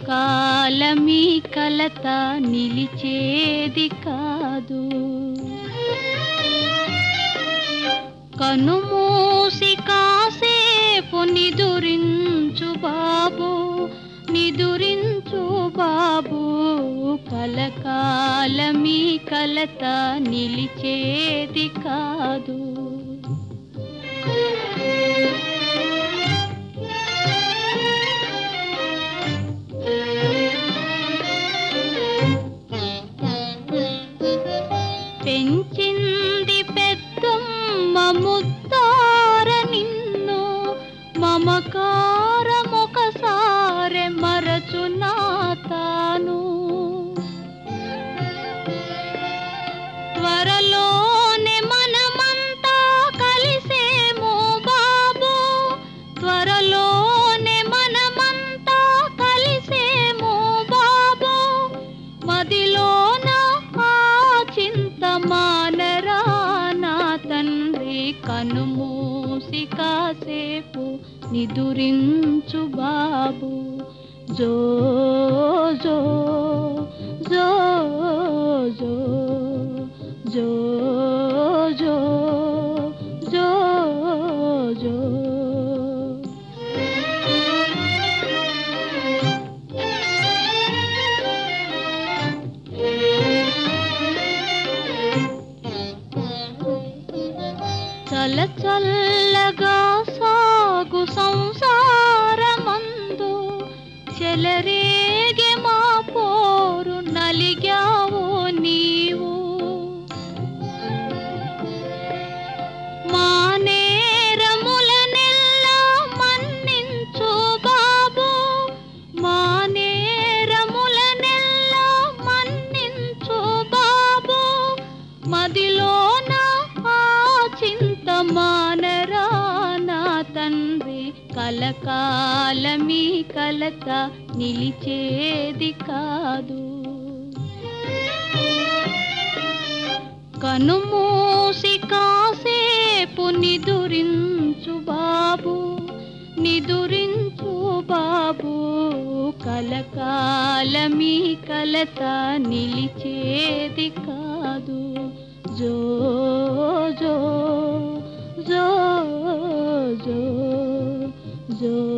కలకాలమీ కలత నిలిచేది కాదు కనుమూసి కాసేపు నిదురించు బాబు నిదురించు బాబు కలకాలమీ కలత నిలిచేది కాదు పెంచింది పెద్దమ్మ ముద్దార నిన్ను మమకారమొకసారి మరచునా తాను త్వరలోనే మనమంతా కలిసేమో బాబు త్వరలోనే మనమంతా కలిసేమో బాబు మదిలోన ఆ చింత మానరా నా తండ్రి కనుమూసి కాసేపు నిదురించు బాబు జో జో జో జో జో జో జో జో చల్ల చల్లగా సాగు సంసారమందు చెలరేగే మా పోరు నలిగావు నీవు మా నేరములనెల్లా మన్నించు బాబు మా నేరములనెల్లా మన్నించు బాబు మదిలోన ఆ చింత మానరా నా తండ్రి కలకాలమీ కలత నిలిచేది కాదు కనుమూసి కాసేపు నిదురించు బాబు నిదురించు బాబు కలకాలమీ కలత నిలిచేది కాదు జో జో జో జో జో